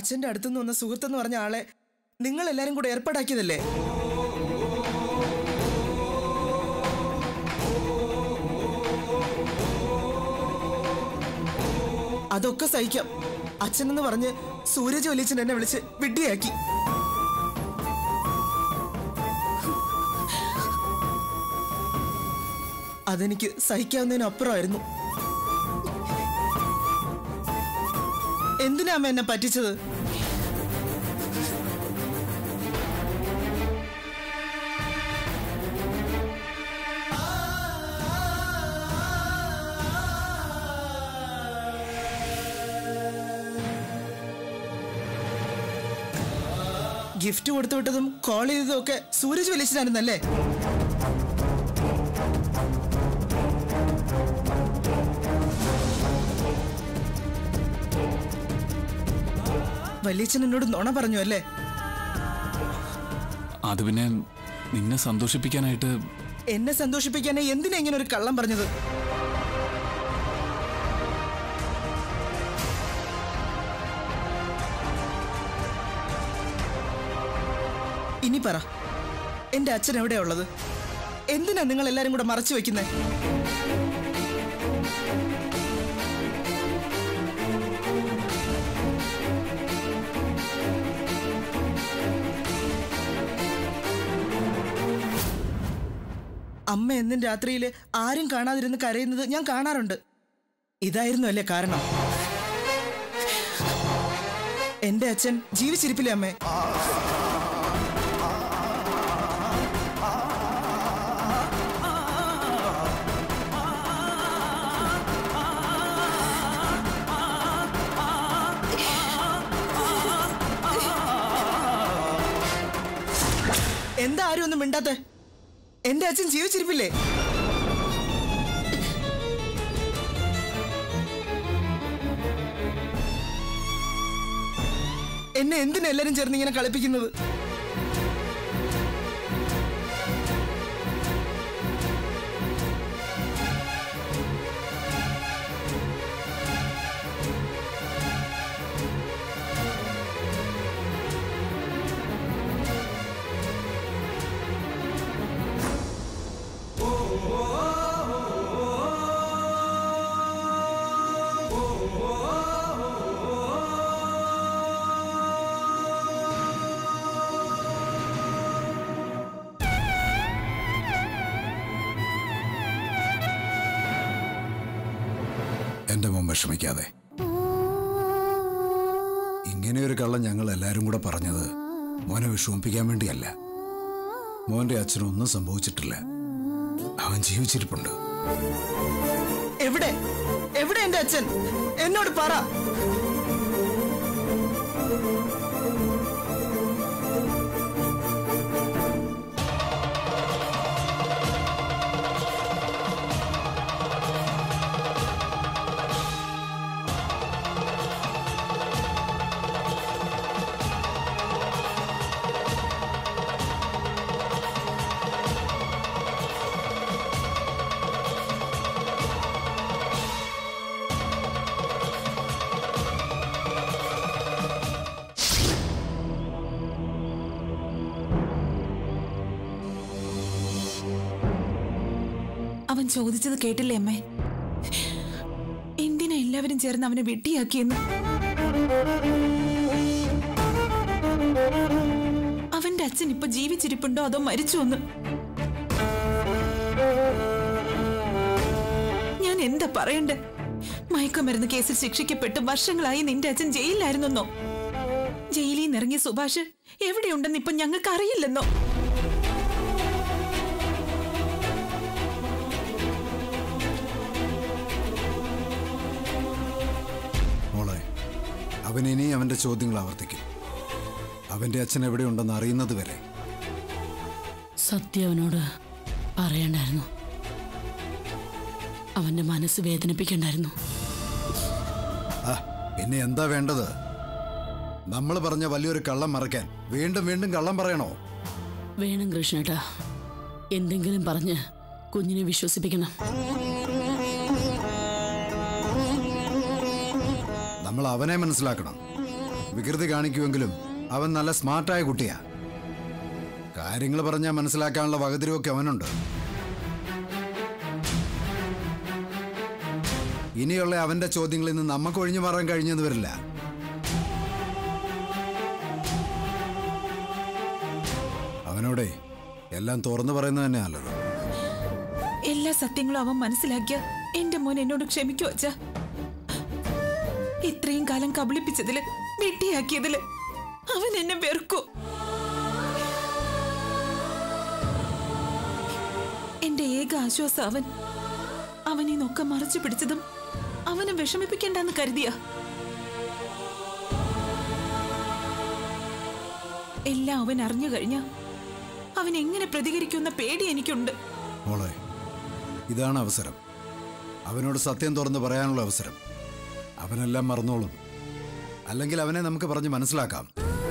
അച്ഛന്റെ അടുത്തുനിന്ന് വന്ന സുഹൃത്തെന്ന് പറഞ്ഞ ആളെ നിങ്ങൾ എല്ലാരും കൂടെ ഏർപ്പാടാക്കിയതല്ലേ അതൊക്കെ സഹിക്കാം അച്ഛനെന്ന് പറഞ്ഞ് സൂരജ് വലിയച്ഛൻ എന്നെ വിളിച്ച് വിഡ്ഢിയാക്കി അതെനിക്ക് സഹിക്കാവുന്നതിനപ്പുറമായിരുന്നു എന്തിനാ അമ്മ എന്നെ പറ്റിച്ചത് ഗിഫ്റ്റ് കൊടുത്തു വിട്ടതും കോൾ ചെയ്തതും ഒക്കെ സൂരജ് വലിച്ചനായിരുന്നല്ലേ വലിയച്ഛൻ എന്നോട് നുണ പറഞ്ഞു അല്ലേ അത് പിന്നെ നിന്നെ സന്തോഷിപ്പിക്കാനായിട്ട് എന്നെ സന്തോഷിപ്പിക്കാനേ എന്തിനാ ഇങ്ങനെ ഒരു കള്ളം പറഞ്ഞത് ഇനി പറ എന്റെ അച്ഛൻ എവിടെയാ ഉള്ളത് എന്തിനാ നിങ്ങൾ എല്ലാരും കൂടെ മറച്ചു വെക്കുന്നേ അമ്മ എന്നും രാത്രിയിൽ ആരും കാണാതിരുന്ന് കരയുന്നത് ഞാൻ കാണാറുണ്ട് ഇതായിരുന്നു അല്ലേ കാരണം എന്റെ അച്ഛൻ ജീവിച്ചിരിപ്പില്ലേ അമ്മേ എന്താ ആരും ഒന്നും മിണ്ടാത്തെ എന്റെ അച്ഛൻ ജീവിച്ചിരിപ്പില്ലേ എന്നെ എന്തിനാ എല്ലാരും ചേർന്ന് ഇങ്ങനെ കളിപ്പിക്കുന്നത് എന്റെ മോൻ വിഷമിക്കാതെ ഇങ്ങനെയൊരു കള്ളം ഞങ്ങൾ എല്ലാവരും കൂടെ പറഞ്ഞത് മോനെ വിഷമിപ്പിക്കാൻ വേണ്ടിയല്ല മോന്റെ അച്ഛനൊന്നും സംഭവിച്ചിട്ടില്ല അവൻ ജീവിച്ചിരിപ്പുണ്ട് എവിടെ എവിടെ എന്റെ അച്ഛൻ എന്നോട് പറ അവൻ ചോദിച്ചത് കേട്ടില്ലേ അമ്മേ എന്തിനാ എല്ലാവരും ചേർന്ന് അവനെ വെട്ടിയാക്കിയെന്ന് അവന്റെ അച്ഛൻ ഇപ്പൊ ജീവിച്ചിരിപ്പുണ്ടോ അതോ മരിച്ചു എന്ന് ഞാൻ എന്താ പറയണ്ടേ മയക്കുമരുന്ന് കേസിൽ ശിക്ഷിക്കപ്പെട്ട് വർഷങ്ങളായി നിന്റെ അച്ഛൻ ജയിലിലായിരുന്നെന്നോ ജയിലിൽ നിന്ന് ഇറങ്ങിയ സുഭാഷ് എവിടെയുണ്ടെന്ന് ഇപ്പൊ ഞങ്ങൾക്ക് അറിയില്ലെന്നോ മോളെ അവൻ ഇനി അവന്റെ ചോദ്യങ്ങൾ ആവർത്തിക്കും അവന്റെ അച്ഛൻ എവിടെയുണ്ടെന്ന് അറിയുന്നത് വരെ സത്യം അവനോട് പറയണ്ടായിരുന്നു അവന്റെ മനസ്സ് വേദനിപ്പിക്കണ്ടായിരുന്നു ആ പിന്നെ എന്താ വേണ്ടത് നമ്മൾ പറഞ്ഞ വലിയൊരു കള്ളം മറക്കാൻ വീണ്ടും വീണ്ടും കള്ളം പറയണോ വേണം കൃഷ്ണേട്ടാ എന്തെങ്കിലും പറഞ്ഞ് കുഞ്ഞിനെ വിശ്വസിപ്പിക്കണം നമ്മൾ അവനെ മനസ്സിലാക്കണം വികൃതി കാണിക്കുമെങ്കിലും അവൻ നല്ല സ്മാർട്ടായ കുട്ടിയാ കാര്യങ്ങൾ പറഞ്ഞാൽ മനസ്സിലാക്കാനുള്ള വകതിരിവൊക്കെ അവനുണ്ട് ഇനിയുള്ള അവന്റെ ചോദ്യങ്ങളിൽ നിന്ന് നമുക്ക് ഒഴിഞ്ഞു മാറാൻ കഴിഞ്ഞെന്ന് വരില്ല അവനോടെ എല്ലാം തുറന്നു പറയുന്നത് തന്നെ നല്ലത് എല്ലാ സത്യങ്ങളും അവൻ മനസ്സിലാക്കിയ എന്റെ മോൻ എന്നോട് ക്ഷമിക്കു അച്ഛ ഇത്രയും കാലം കബളിപ്പിച്ചതില് വെട്ടിയാക്കിയതില് അവൻ എന്നെ വെറുക്കൂ എന്റെ ഏക ആശ്വാസം അവൻ അവനെ നോക്ക മറച്ചു പിടിച്ചതും അവനെ വിഷമിപ്പിക്കണ്ടെന്ന് കരുതിയ എല്ലാം അവൻ അറിഞ്ഞു കഴിഞ്ഞ അവൻ എങ്ങനെ പ്രതികരിക്കുന്ന പേടി എനിക്കുണ്ട് മോളെ ഇതാണ് അവസരം അവനോട് സത്യം തുറന്ന് പറയാനുള്ള അവസരം അവനെല്ലാം മറന്നോളും അല്ലെങ്കിൽ അവനെ നമുക്ക് പറഞ്ഞ് മനസ്സിലാക്കാം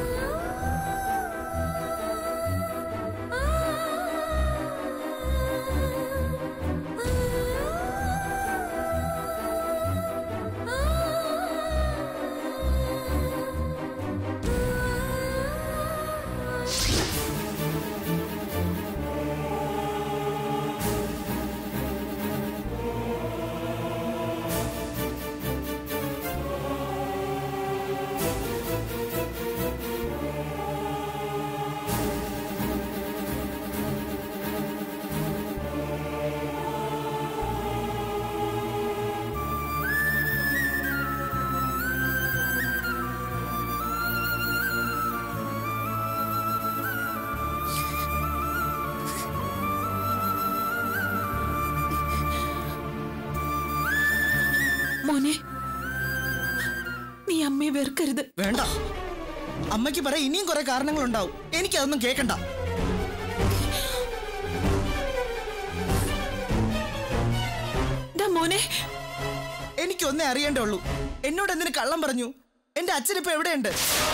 മോനെ നീ അമ്മയെ വെറുക്കരുത് വേണ്ട അമ്മയ്ക്ക് പറയാൻ ഇനിയും കുറെ കാരണങ്ങളുണ്ടാവും എനിക്കതൊന്നും കേൾക്കണ്ട ദാ മോനെ എനിക്കൊന്നേ അറിയേണ്ടേ ഉള്ളൂ എന്നോട് എന്തിനു കള്ളം പറഞ്ഞു എന്റെ അച്ഛനിപ്പോ എവിടെയുണ്ട്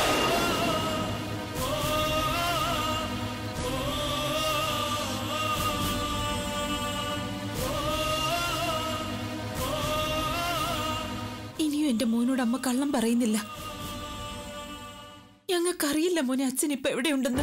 ഇനിയും എന്റെ മോനോട് അമ്മ കള്ളം പറയുന്നില്ല ഞങ്ങൾക്കറിയില്ല മോനെ അച്ഛൻ ഇപ്പൊ എവിടെയുണ്ടെന്ന്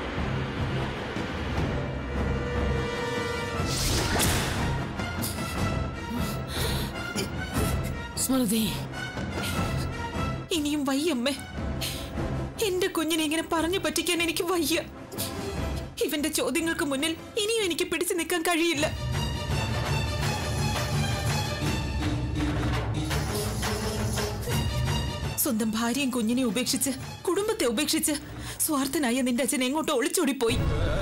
സ്മൃതി ഇനിയും വയ്യമ്മേ എന്റെ കുഞ്ഞിനെ ഇങ്ങനെ പറഞ്ഞു പറ്റിക്കാൻ എനിക്ക് വയ്യ ഇവന്റെ ചോദ്യങ്ങൾക്ക് മുന്നിൽ ഇനിയും എനിക്ക് പിടിച്ചു നിൽക്കാൻ കഴിയില്ല സ്വന്തം ഭാര്യയും കുഞ്ഞിനെ ഉപേക്ഷിച്ച് കുടുംബത്തെ ഉപേക്ഷിച്ച് സ്വാർത്ഥനായ നിന്റെ അച്ഛൻ എങ്ങോട്ടോ ഒളിച്ചോടിപ്പോയി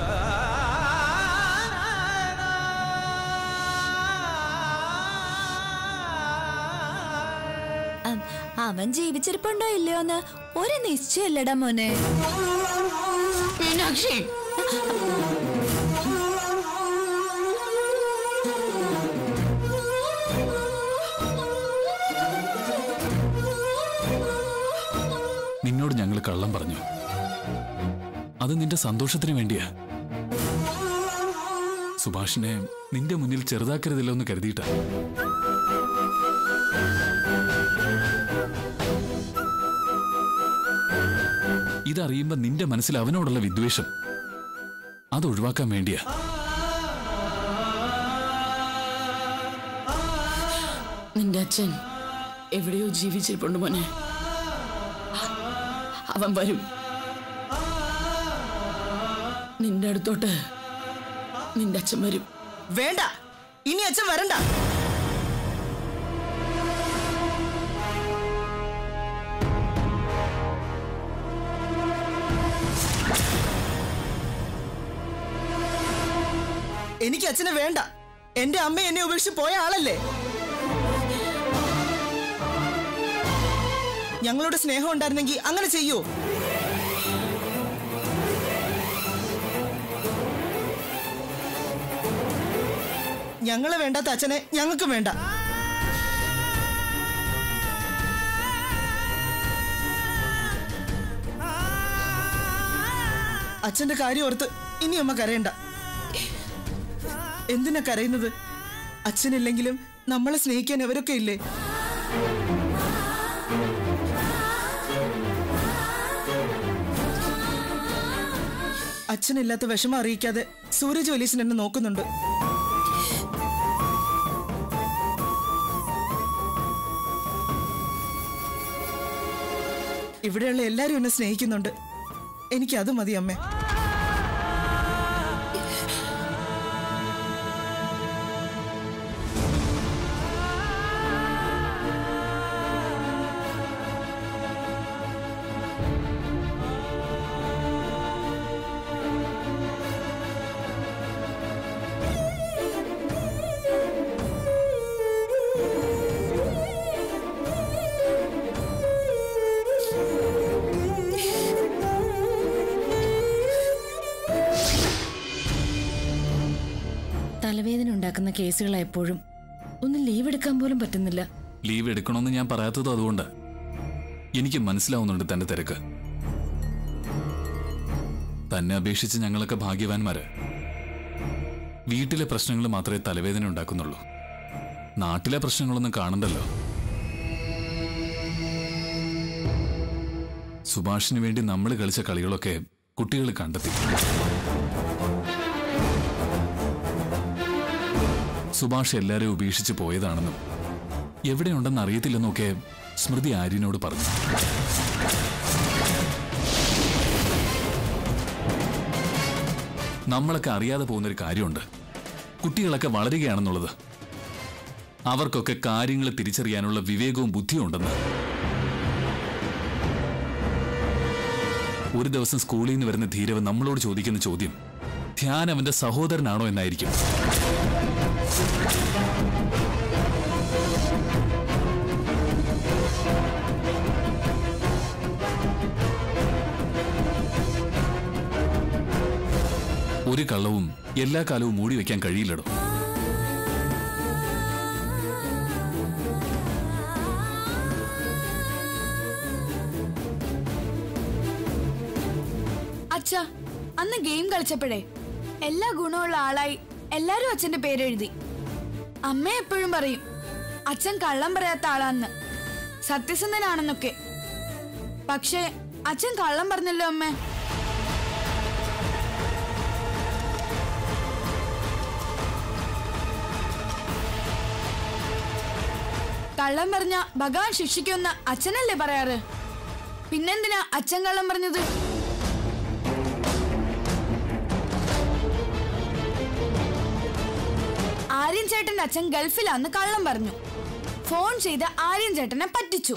അ- അവൻ ജീവിച്ചിരിപ്പുണ്ടോ ഇല്ലയോന്ന് ഒരു നിശ്ചയമില്ലടാ മോനെ മീനാക്ഷി നിന്നോട് ഞങ്ങൾ കള്ളം പറഞ്ഞു അത് നിന്റെ സന്തോഷത്തിന് വേണ്ടിയാ സുഭാഷിനെ നിന്റെ മുന്നിൽ ചെറുതാക്കരുതല്ലോ എന്ന് കരുതിയിട്ടാ ഇതറിയുമ്പോ നിന്റെ മനസ്സിൽ അവനോടുള്ള വിദ്വേഷം അത് ഒഴിവാക്കാൻ വേണ്ടിയാ നിന്റെ അച്ഛൻ എവിടെയോ ജീവിച്ചിരിപ്പുണ്ട് മോനെ അവൻ വരും നിന്റെ അടുത്തോട്ട് നിന്റെ അച്ഛൻ വരും വേണ്ട ഇനി അച്ഛൻ വരണ്ട എനിക്ക് അച്ഛനെ വേണ്ട എന്റെ അമ്മ എന്നെ ഉപേക്ഷിച്ച് പോയ ആളല്ലേ ഞങ്ങളോട് സ്നേഹം ഉണ്ടായിരുന്നെങ്കിൽ അങ്ങനെ ചെയ്യൂ ഞങ്ങളെ വേണ്ടാത്ത അച്ഛനെ ഞങ്ങൾക്കും വേണ്ട അച്ഛന്റെ കാര്യം ഓർത്ത് ഇനി അമ്മ കരയണ്ട എന്തിനാ കരയുന്നത് അച്ഛനില്ലെങ്കിലും നമ്മളെ സ്നേഹിക്കാൻ അവരൊക്കെ ഇല്ലേ അച്ഛനില്ലാത്ത വിഷമം അറിയിക്കാതെ സൂരജ് പോലീസിന് എന്നെ നോക്കുന്നുണ്ട് ഇവിടെയുള്ള എല്ലാരും എന്നെ സ്നേഹിക്കുന്നുണ്ട് എനിക്ക് അത് മതി അമ്മേ തലവേദന ഉണ്ടാക്കുന്ന കേസുകളാ എപ്പോഴും ഒന്ന് ലീവ് എടുക്കാൻ പോലും പറ്റുന്നില്ല ലീവ് എടുക്കണമെന്ന് ഞാൻ പറയാത്തത് അതുകൊണ്ട് എനിക്ക് മനസ്സിലാവുന്നുണ്ട് തന്റെ തിരക്ക് തന്നെ അപേക്ഷിച്ച് ഞങ്ങളൊക്കെ ഭാഗ്യവാന്മാര് വീട്ടിലെ പ്രശ്നങ്ങൾ മാത്രമേ തലവേദന ഉണ്ടാക്കുന്നുള്ളൂ നാട്ടിലെ പ്രശ്നങ്ങളൊന്നും കാണണ്ടല്ലോ സുഭാഷിന് വേണ്ടി നമ്മൾ കളിച്ച കളികളൊക്കെ കുട്ടികൾ കണ്ടെത്തി സുഭാഷ് എല്ലാരെയും ഉപേക്ഷിച്ച് പോയതാണെന്നും എവിടെയുണ്ടെന്ന് അറിയത്തില്ലെന്നൊക്കെ സ്മൃതി ആര്യനോട് പറഞ്ഞു നമ്മളൊക്കെ അറിയാതെ പോകുന്നൊരു കാര്യമുണ്ട് കുട്ടികളൊക്കെ വളരുകയാണെന്നുള്ളത് അവർക്കൊക്കെ കാര്യങ്ങൾ തിരിച്ചറിയാനുള്ള വിവേകവും ബുദ്ധിയും ഉണ്ടെന്ന് ഒരു ദിവസം സ്കൂളിൽ നിന്ന് വരുന്ന ധീരവ് നമ്മളോട് ചോദിക്കുന്ന ചോദ്യം ധ്യാൻ അവന്റെ സഹോദരനാണോ എന്നായിരിക്കും ഒരു കള്ളവും എല്ലാ കാലവും മൂടി വെക്കാൻ കഴിയില്ലടോ അച്ഛാ അന്ന് ഗെയിം കളിച്ചപ്പോഴേ എല്ലാ ഗുണമുള്ള ആളായി എല്ലാരും അച്ഛന്റെ പേരെഴുതി അമ്മ എപ്പോഴും പറയും അച്ഛൻ കള്ളം പറയാത്ത ആളാന്ന് സത്യസന്ധനാണെന്നൊക്കെ പക്ഷേ അച്ഛൻ കള്ളം പറഞ്ഞല്ലോ അമ്മ കള്ളം പറഞ്ഞ ഭഗവാൻ ശിക്ഷിക്കുമെന്ന് അച്ഛനല്ലേ പറയാറ് പിന്നെന്തിനാ അച്ഛൻ കള്ളം പറഞ്ഞത് ആര്യൻ ചേട്ടന്റെ അച്ഛൻ ഗൾഫിലാന്ന് കള്ളം പറഞ്ഞു ഫോൺ ചെയ്ത് ആര്യൻ ചേട്ടനെ പറ്റിച്ചു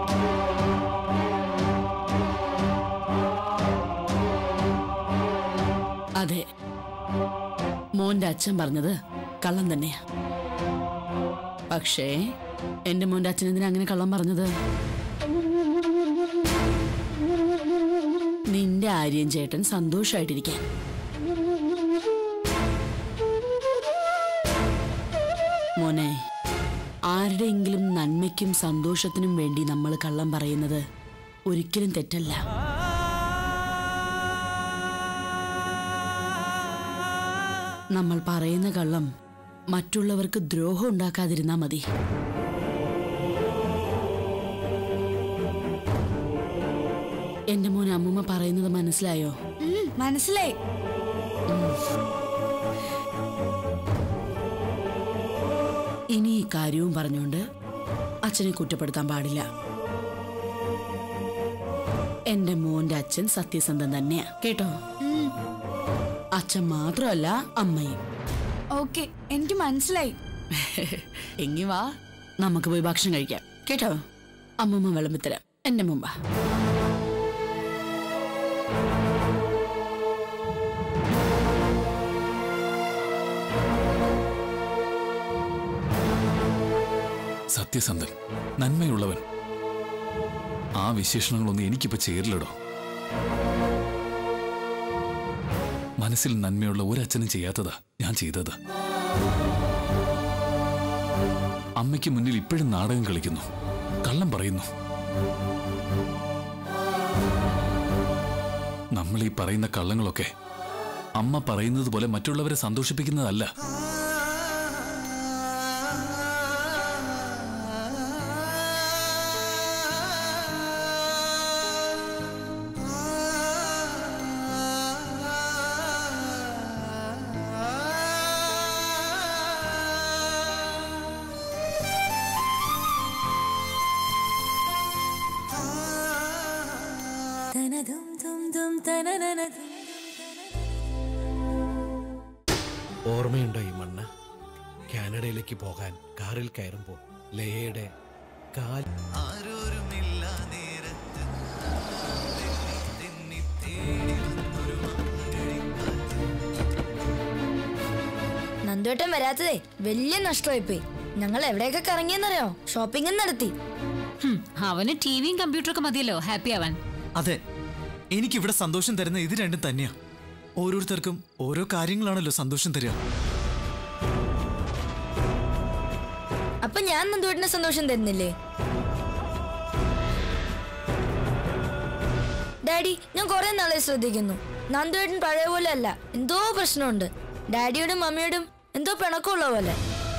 അതെ മോന്റെ അച്ഛൻ പറഞ്ഞത് കള്ളം തന്നെയാ പക്ഷേ എന്റെ മോന്റെ അച്ഛൻ എന്തിനാ അങ്ങനെ കള്ളം പറഞ്ഞത് നിന്റെ ആര്യൻ ചേട്ടൻ സന്തോഷമായിട്ടിരിക്കാൻ മോനെ ആരുടെയെങ്കിലും നന്മയ്ക്കും സന്തോഷത്തിനും വേണ്ടി നമ്മൾ കള്ളം പറയുന്നത് ഒരിക്കലും തെറ്റല്ല നമ്മൾ പറയുന്ന കള്ളം മറ്റുള്ളവർക്ക് ദ്രോഹം ഉണ്ടാക്കാതിരുന്നാ മതി എന്റെ മോൻ അമ്മൂമ്മ പറയുന്നത് മനസ്സിലായോ ഉം, മനസ്സിലായി ഇനി ഈ കാര്യവും പറഞ്ഞുകൊണ്ട് അച്ഛനെ കുറ്റപ്പെടുത്താൻ പാടില്ല എന്റെ മോന്റെ അച്ഛൻ സത്യസന്ധൻ തന്നെയാ കേട്ടോ അച്ഛൻ മാത്രമല്ല അമ്മയും ഓക്കെ എനിക്ക് മനസ്സിലായി എങ്കി വാ നമുക്ക് പോയി ഭക്ഷണം കഴിക്കാം കേട്ടോ അമ്മമ്മ വിളമ്പിത്തരാം എന്റെ മുമ്പാ സത്യസന്ധൻ നന്മയുള്ളവൻ ആ വിശേഷണങ്ങളൊന്നും എനിക്കിപ്പോ ചേരില്ലടോ മനസ്സിൽ നന്മയുള്ള ഒരച്ഛനും ചെയ്യാത്തതാ ഞാൻ ചെയ്തത് അമ്മയ്ക്ക് മുന്നിൽ ഇപ്പോഴും നാടകം കളിക്കുന്നു കള്ളം പറയുന്നു നമ്മൾ ഈ പറയുന്ന കള്ളങ്ങളൊക്കെ അമ്മ പറയുന്നത് പോലെ മറ്റുള്ളവരെ സന്തോഷിപ്പിക്കുന്നതല്ല ഓർമ്മയുണ്ടോ ഈ മണ്ണ് കാനഡയിലേക്ക് പോകാൻ കാറിൽ കയറുമ്പോൾ ലയയുടെ കാൽ നന്ദുവേട്ടൻ വരാത്തതേ വലിയ നഷ്ടമായിപ്പോയി ഞങ്ങൾ എവിടെയൊക്കെ കറങ്ങിയെന്നറിയോ ഷോപ്പിംഗും നടത്തി ഹും, അവന് ടിവിയും കമ്പ്യൂട്ടറൊക്കെ മതിയല്ലോ ഹാപ്പി ആവാൻ അതെ എനിക്കിവിടെ സന്തോഷം തരുന്ന ഇത് രണ്ടും തന്നെയാ ഓരോരുത്തർക്കും ഓരോ കാര്യങ്ങളാണല്ലോ സന്തോഷം തരിക അപ്പൊ ഞാൻ നന്ദുവേട്ടന് സന്തോഷം തരുന്നില്ലേ ഡാഡി ഞാൻ കുറെ നാളെ ശ്രദ്ധിക്കുന്നു നന്ദുവേട്ടൻ പഴയ പോലെ അല്ല എന്തോ പ്രശ്നമുണ്ട് ഡാഡിയോടും മമ്മിയോടും എന്തോ പിണക്കമുള്ള പോലെ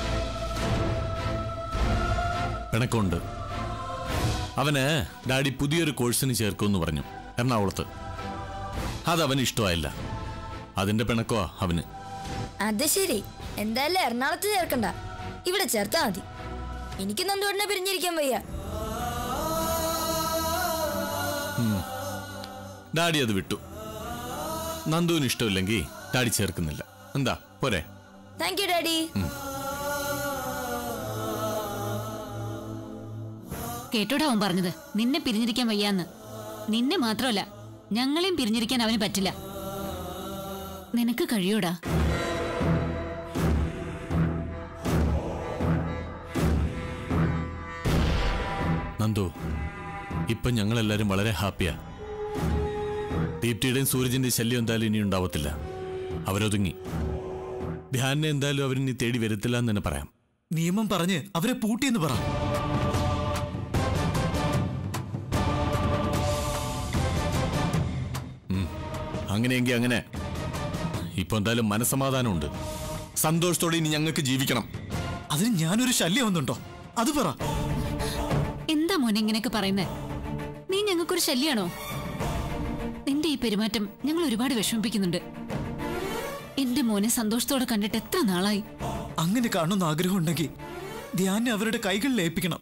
പിണക്കമുണ്ട് അവന് ഡാഡി പുതിയൊരു കോഴ്സിന് ചേർക്കുമെന്ന് പറഞ്ഞു എറണാകുളത്ത് അതവന് ഇഷ്ടമായില്ല അതിന്റെ പിണക്കമാ അവന് അത് ശരി എന്തായാലും എറണാകുളത്ത് ചേർക്കണ്ട ഇവിടെ ചേർത്താ മതി എനിക്ക് നന്ദുവേട്ടനെ പിരിഞ്ഞിരിക്കാൻ വയ്യ ഉം. ഡാഡി അത് വിട്ടു നന്ദുവിന് ഇഷ്ടമില്ലെങ്കിൽ ഡാഡി ചേർക്കുന്നില്ല എന്താ പോരെ താങ്ക് യു ഡാഡി കേട്ടോടാ അവൻ പറഞ്ഞത് നിന്നെ പിരിഞ്ഞിരിക്കാൻ വയ്യാന്ന് നിന്നെ മാത്രമല്ല ഞങ്ങളെയും പിരിഞ്ഞിരിക്കാൻ അവന് പറ്റില്ല നിനക്ക് കഴിയൂടാ നന്ദു ഇപ്പൊ ഞങ്ങളെല്ലാരും വളരെ ഹാപ്പിയാ ദീപ്തിയുടെയും സൂരജിന്റെ ശല്യം എന്തായാലും ഇനി ഉണ്ടാവത്തില്ല അവരൊതുങ്ങി ധ്യാനെ എന്തായാലും അവരിനി തേടി വരത്തില്ല എന്ന് തന്നെ പറയാം നിയമം പറഞ്ഞ് അവരെ പൂട്ടിയെന്ന് പറ ഉം. അങ്ങനെയെങ്കിൽ അങ്ങനെ ഇപ്പൊ എന്തായാലും മനസമാധാനമുണ്ട് സന്തോഷത്തോടെ ഇനി ഞങ്ങൾക്ക് ജീവിക്കണം അതിന് ഞാനൊരു ശല്യം ഒന്നുണ്ടോ അത് പറ എന്താ മോനെ ഇങ്ങനെയൊക്കെ പറയുന്നത് നീ ഞങ്ങൾക്കൊരു ശല്യാണോ നിന്റെ ഈ പെരുമാറ്റം ഞങ്ങൾ ഒരുപാട് വിഷമിപ്പിക്കുന്നുണ്ട് എന്റെ മോനെ സന്തോഷത്തോടെ കണ്ടിട്ട് എത്ര നാളായി അങ്ങനെ കാണുന്ന ആഗ്രഹം ഉണ്ടെങ്കിൽ ധ്യാനെ അവരുടെ കൈകളിൽ ഏൽപ്പിക്കണം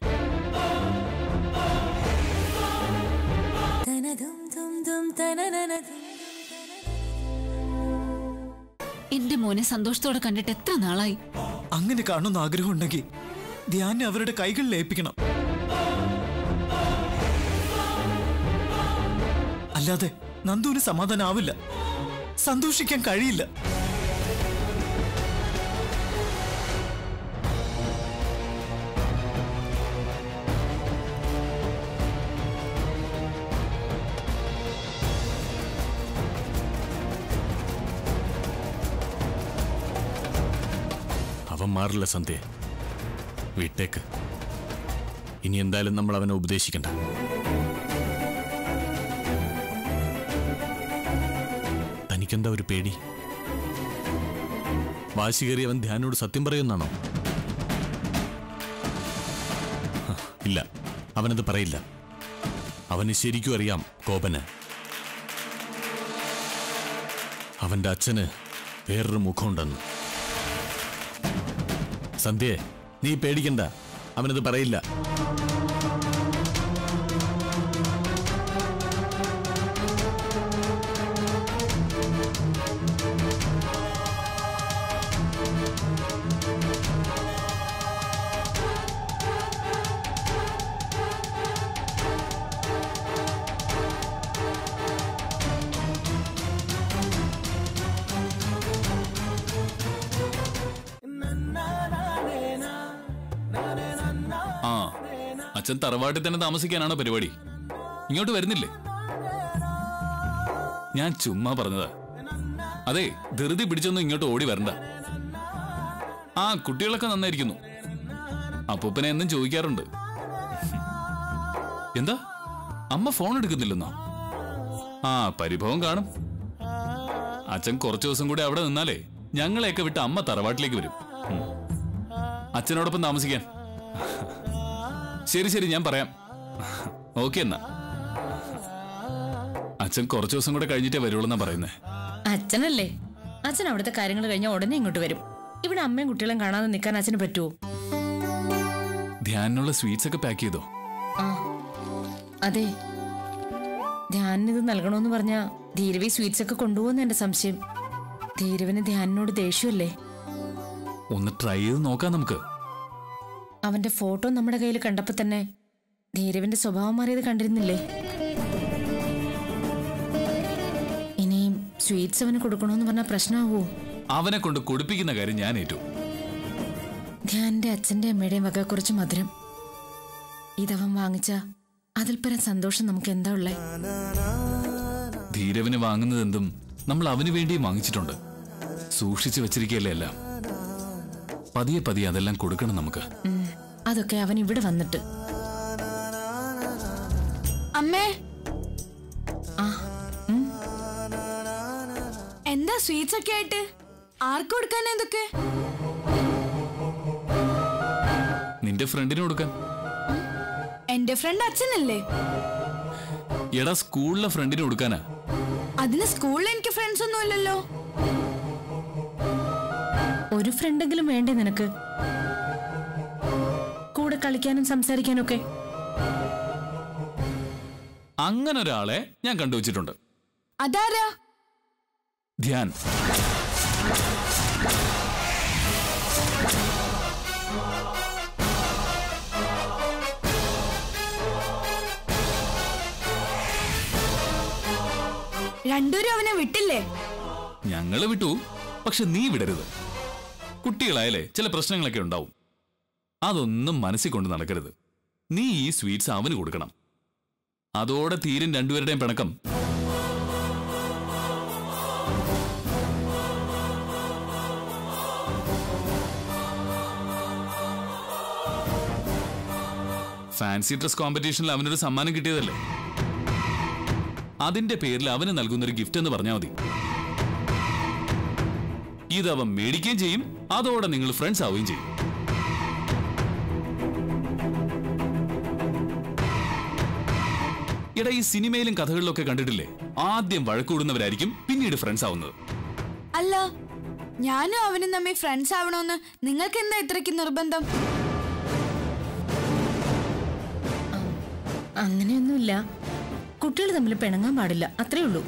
എന്റെ മോനെ സന്തോഷത്തോടെ കണ്ടിട്ട് എത്ര നാളായി അങ്ങനെ കാണുന്ന ആഗ്രഹം ഉണ്ടെങ്കിൽ ധ്യാനെ അവരുടെ കൈകളിൽ ഏൽപ്പിക്കണം അല്ലാതെ നന്ദുവിന് സമാധാനാവില്ല സന്തോഷിക്കാൻ കഴിയില്ല അവൻ മാറില്ല സന്ധ്യ വീട്ടേക്ക് ഇനി എന്തായാലും നമ്മൾ അവനെ ഉപദേശിക്കണ്ട തനിക്കെന്താ ഒരു പേടി വാശി കയറി അവൻ ധ്യാനോട് സത്യം പറയുന്നാണോ ഹ, ഇല്ല അവനത് പറയില്ല അവന് ശരിക്കും അറിയാം കോപന് അവന്റെ അച്ഛന് വേറൊരു മുഖമുണ്ടെന്ന് സന്ധ്യ നീ പേടിക്കണ്ട അവനത് പറയില്ല ആ അച്ഛൻ തറവാട്ടിൽ തന്നെ താമസിക്കാനാണ് പരിപാടി ഇങ്ങോട്ട് വരുന്നില്ലേ ഞാൻ ചുമ്മാ പറഞ്ഞതാ അതെ ധൃതി പിടിച്ചൊന്നും ഇങ്ങോട്ട് ഓടി വരണ്ട ആ കുട്ടികളൊക്കെ നന്നായിരിക്കുന്നു അപ്പൂപ്പനെ എന്നും ചോദിക്കാറുണ്ട് എന്താ അമ്മ ഫോൺ എടുക്കുന്നില്ലെന്നോ ആ പരിഭവം കാണും അച്ഛൻ കുറച്ചു ദിവസം കൂടി അവിടെ നിന്നാലേ ഞങ്ങളെയൊക്കെ വിട്ട് അമ്മ തറവാട്ടിലേക്ക് വരും ഉം. അച്ഛനോടൊപ്പം താമസിക്കാൻ ശരി ശരി ഞാൻ പറയാം ഓക്കെ എന്നാ അച്ഛൻ കുറച്ചു ദിവസം കൂടെ കഴിഞ്ഞിട്ടേ വരുള്ളൂ എന്നാ പറയുന്നേ അച്ഛനല്ലേ അച്ഛൻ അവിടുത്തെ കാര്യങ്ങൾ കഴിഞ്ഞാൽ ഉടനെ ഇങ്ങോട്ട് വരും ഇവിടെ അമ്മയും കുട്ടികളും കാണാതെ നിൽക്കാൻ അച്ഛന് പറ്റുമോ ധ്യാനുള്ള സ്വീറ്റ്സ് ഒക്കെ പാക്ക് ചെയ്തോ ആ അതെ ധ്യാനിന് ഇത് നൽകണമെന്ന് പറഞ്ഞ ധീരവി സ്വീറ്റ്സ് ഒക്കെ കൊണ്ടുപോകുന്ന എന്റെ സംശയം ധീരവിന് ധ്യാനിനോട് ദേഷ്യമല്ലേ ഒന്ന് ട്രൈ ചെയ്ത് നോക്കാം നമുക്ക് അവന്റെ ഫോട്ടോ നമ്മുടെ കയ്യിൽ കണ്ടപ്പോ തന്നെ ധീരവിന്റെ സ്വഭാവം മാറിയത് കണ്ടിരുന്നില്ലേ ഇനിയും സ്വീറ്റ്സ് അവന് കൊടുക്കണമെന്ന് പറഞ്ഞാൽ പ്രശ്നമാവോ അവനെ കൊണ്ട് കുടിപ്പിക്കുന്ന കാര്യം ഞാൻ ഏറ്റു ധ്യാന്റെ അച്ഛന്റെ അമ്മയുടെയും വക കുറച്ച് മധുരം ഇതവൻ വാങ്ങിച്ച അതിൽ പരം സന്തോഷം നമുക്ക് എന്താ ഉള്ളേ ധീരവിന് വാങ്ങുന്നത് എന്തും നമ്മൾ അവന് വേണ്ടിയും വാങ്ങിച്ചിട്ടുണ്ട് സൂക്ഷിച്ചു വെച്ചിരിക്കുകയല്ലേ എല്ലാം പതിയെ പതിയെ അതെല്ലാം കൊടുക്കണം നമുക്ക് ഉം, അതൊക്കെ അവൻ ഇവിടെ വന്നിട്ട് അമ്മേ ആ ഉം, എന്താ സ്വീറ്റ്സ് ഒക്കെ ആയിട്ട് ആർക്ക് കൊടുക്കാൻ എന്തൊക്കെ നിന്റെ ഫ്രണ്ടിന് കൊടുക്കാൻ എന്റെ ഫ്രണ്ട് അച്ഛനല്ലേ എടാ സ്കൂളിലെ ഫ്രണ്ടിന് കൊടുക്കാനാ അതിന് സ്കൂളിൽ എനിക്ക് ഫ്രണ്ട്സ് ഒന്നും ഇല്ലല്ലോ ഒരു ഫ്രണ്ടെങ്കിലും വേണ്ടേ നിനക്ക് കൂടെ കളിക്കാനും സംസാരിക്കാനും ഒക്കെ അങ്ങനെ ഒരാളെ ഞാൻ കണ്ടുവച്ചിട്ടുണ്ട് അതാരാ ധ്യാൻ രണ്ടുപേരും അവനെ വിട്ടില്ലേ ഞങ്ങള് വിട്ടു പക്ഷെ നീ വിടരുത് കുട്ടികളായാലേ ചില പ്രശ്നങ്ങളൊക്കെ ഉണ്ടാവും അതൊന്നും മനസ്സിൽ കൊണ്ട് നടക്കരുത് നീ ഈ സ്വീറ്റ്സ് അവന് കൊടുക്കണം അതോടെ തീരും രണ്ടുപേരുടെയും പിണക്കം ഫാൻസി ഡ്രസ് കോമ്പറ്റീഷനിൽ അവനൊരു സമ്മാനം കിട്ടിയതല്ലേ അതിന്റെ പേരിൽ അവന് നൽകുന്നൊരു ഗിഫ്റ്റ് എന്ന് പറഞ്ഞാൽ മതി ഇത് അവൻ മേടിക്കുകയും ചെയ്യും അതോടെ നിങ്ങൾ ഫ്രണ്ട്സ് ആവുകയും ചെയ്യും എടാ ഈ സിനിമയിലും കഥകളിലൊക്കെ കണ്ടിട്ടില്ലേ ആദ്യം വഴക്കൂടുന്നവരായിരിക്കും പിന്നീട് ഫ്രണ്ട്സ് ആവുന്നത് അല്ല ഞാനും അവനും തമ്മിൽ ഫ്രണ്ട്സ് ആവണമെന്ന് നിങ്ങൾക്ക് എന്താ ഇത്രയ്ക്ക് നിർബന്ധം അങ്ങനെയൊന്നുമില്ല കുട്ടികൾ തമ്മിൽ പിണങ്ങാൻ പാടില്ല അത്രേ ഉള്ളൂ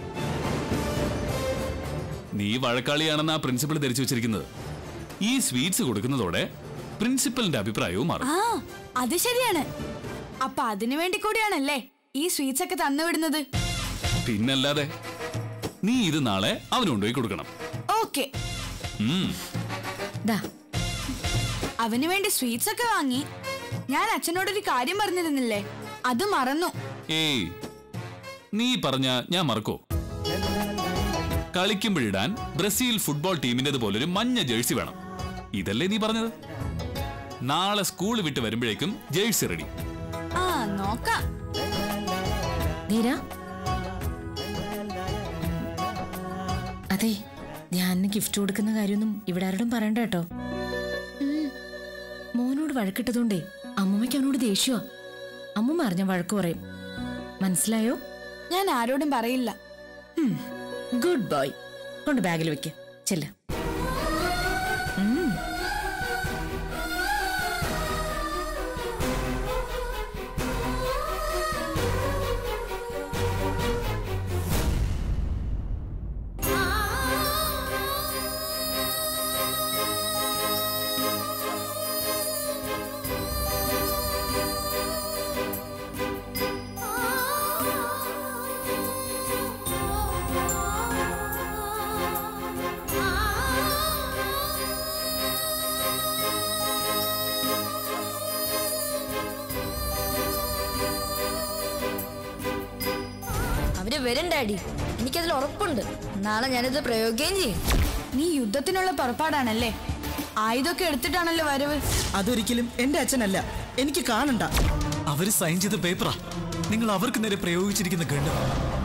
നീ വഴക്കാളിയാണെന്ന് ആ പ്രിൻസിപ്പൾ ധരിച്ചു വെച്ചിരിക്കുന്നത് ഈ സ്വീറ്റ്സ് കൊടുക്കുന്നതോടെ പ്രിൻസിപ്പലിന്റെ അഭിപ്രായവും മാറും ആ അത് ശരിയാണ് അപ്പൊ അതിനു വേണ്ടി കൂടിയാണല്ലേ ഈ സ്വീറ്റ്സ് ഒക്കെ തന്നുവിടുന്നത് പിന്നല്ലാതെ നീ ഇത് നാളെ അവന് കൊണ്ടുപോയി കൊടുക്കണം ഓക്കെ ഉം. ദാ അവന് വേണ്ടി സ്വീറ്റ്സ് ഒക്കെ വാങ്ങി ഞാൻ അച്ഛനോടൊരു കാര്യം പറഞ്ഞിരുന്നില്ലേ അത് മറന്നു ഏയ് നീ പറഞ്ഞ ഞാൻ മറക്കോ കളിക്കുമ്പോഴിടാൻ ബ്രസീൽ ഫുട്ബോൾ ടീമിന്റേത് പോലൊരു മഞ്ഞ ജേഴ്സി വേണം ഇതല്ലേ നീ പറഞ്ഞത് നാളെ സ്കൂൾ വിട്ട് വരുമ്പോഴേക്കും ജേഴ്സി റെഡി ആ നോക്കാം ധീര അതെ ധ്യാനിന് ഗിഫ്റ്റ് കൊടുക്കുന്ന കാര്യമൊന്നും ഇവിടെ ആരോടും പറയണ്ട കേട്ടോ ഉം. മോനോട് വഴക്കിട്ടതുകൊണ്ടേ അമ്മമ്മയ്ക്ക് അവനോട് ദേഷ്യമാ അമ്മമ്മ അറിഞ്ഞ വഴക്ക് പറയും മനസ്സിലായോ ഞാൻ ആരോടും പറയില്ല ഗുഡ് ബോയ് കൊണ്ട് ബാഗിൽ വെക്ക് ചെല്ല അവര് വരും ഡാഡി എനിക്കതിൽ ഉറപ്പുണ്ട് നാളെ ഞാനിത് പ്രയോഗിക്കുകയും ചെയ്യും നീ യുദ്ധത്തിനുള്ള പുറപ്പാടാണല്ലേ ആയുധമൊക്കെ എടുത്തിട്ടാണല്ലോ വരവ് അതൊരിക്കലും എന്റെ അച്ഛനല്ല എനിക്ക് കാണണ്ട അവര് സൈൻ ചെയ്ത പേപ്പറാ നിങ്ങൾ അവർക്ക് നേരെ പ്രയോഗിച്ചിരിക്കുന്ന ഗണ്ണ്